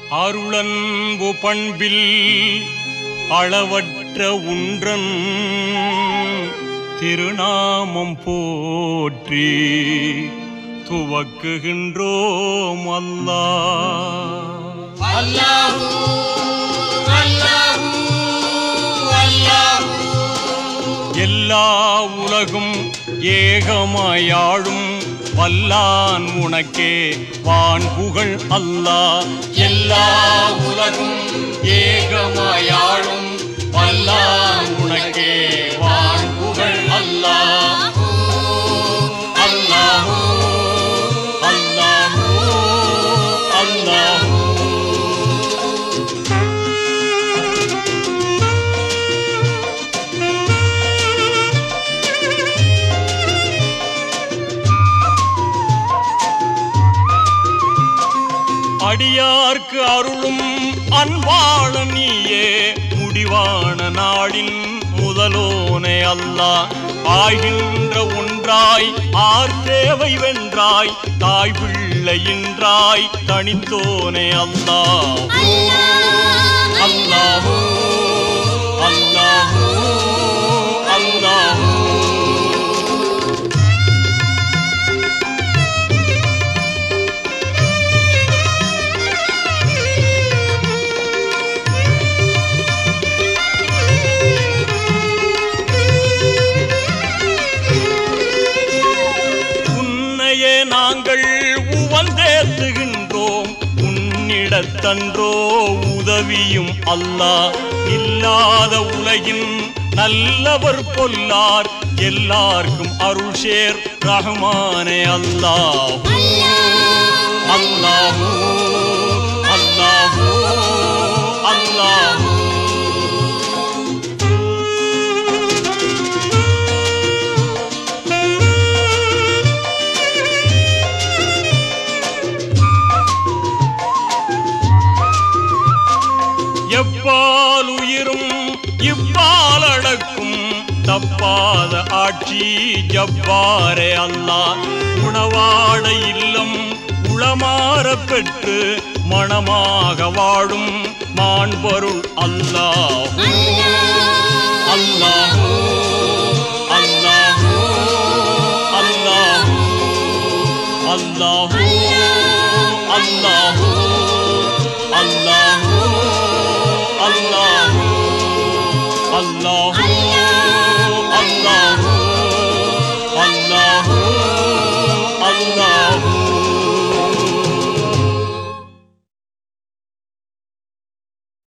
அருளன்பு பண்பில் அளவற்ற உன்றன் திருநாமம் போற்றி துவக்குகின்றோம் அல்லாஹ் அல்லாஹு அல்லாஹு அல்லாஹு எல்லா உலகும் ஏகமாயாழும் வல்லான் உனக்கே வான் புகழ் அல்லாஹ் எல்லா உலகும் ஏகமாயாழும் வல்லான் உனக்கே வான் புகழ் அல்லாஹ் அல்லாஹு அல்லாஹு அல்லாஹு அடியார்க்கு அருளும் அன்பாள நீயே முடிவான நாடின் முதலோனே அல்லாஹ் ஆகின்ற ஒன்றாய் ஆர் தேவை வென்றாய் தாய் பிள்ளையின்றாய் தனித்தோனே அல்லாஹ் அல்லாஹு அல்லாஹு அல்லாஹு உன்னையே நாங்கள் உவந்தேத்துகின்றோம் உன்னிடத்தன்றோ உதவியும் அல்லாஹ் இல்லாத உலகின் நல்லவர் பொல்லார் எல்லார்க்கும் அருள் சேர் ரஹ்மானே அல்லாஹ் அல்லாஹு அல்லாஹு அல்லாஹு எப்பால் உயிரும் இப்பால் அடக்கும் தப்பாத ஆட்சி ஜப்பாரே அல்லாஹ் உணவாட இல்லம் உளமாற பெற்று மணமாக வாழும் மாண்பருள் அல்லாஹ் அல்லாஹு அல்லாஹு அல்லாஹு அல்லாஹு அல்லாஹு அல்லாஹு அல்லாஹு அல்லாஹு